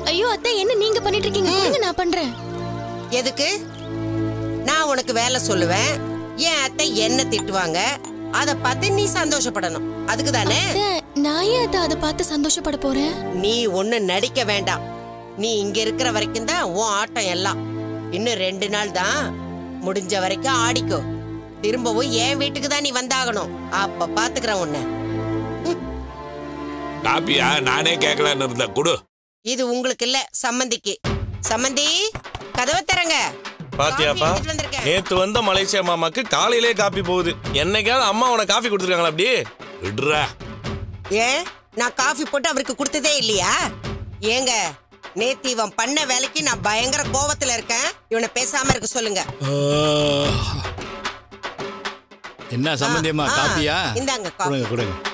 ஐயோ அத்தை என்ன நீங்க பண்ணிட்டு இருக்கீங்க கொடுங்க நான் பண்றேன் எதுக்கு நான் உனக்கு வேலை சொல்லுவேன் என் அத்தை என்ன திட்டுவாங்க அத பார்த்து நீ சந்தோஷப்படணும் அதுக்கு தானே அத்தை, நான் ஏன் அத்தை அதை பார்த்து சந்தோஷப்பட போறேன் நீ ஒண்ணு நடிக்க வேண்டாம் நீ இங்க இருக்கிற வரைக்கும் தான் உன் ஆட்டம் எல்லாம் இன்னும் ரெண்டு நாள் தான் முடிஞ்ச வரைக்கும் ஆடிக்கோ திரும்பவும் என் வீட்டுக்கு தான் நீ வந்தாகணும் அப்ப பாத்துக்கிறேன் உன்னை காப்பியா நானே கேட்கலான்னு இருந்தேன் குடு இது உங்களுக்கு இல்ல சம்மந்திக்கு சம்மந்தி கதவை தரங்க பாத்தியாப்பா காஃபி எடுத்துட்டு வந்திருக்கேன். நேத்து வந்த மலேசியா மாமாக்கு காலையிலே காப்பி போகுது என்னைக்காவது அம்மா உனக்கு காஃபி கொடுத்துருக்காங்களா அப்படி விடுறா ஏன் நான் காஃபி போட்டு அவருக்கு கொடுத்ததே இல்லையா ஏங்க நேத்து இவன் பண்ண வேலைக்கு நான் பயங்கர கோவத்துல இருக்கேன் இவனை பேசாம இருக்க சொல்லுங்க என்ன சம்பந்தியம்மா ஆ, காப்பியா இந்தாங்க காஃபி கொடுங்க கொடுங்க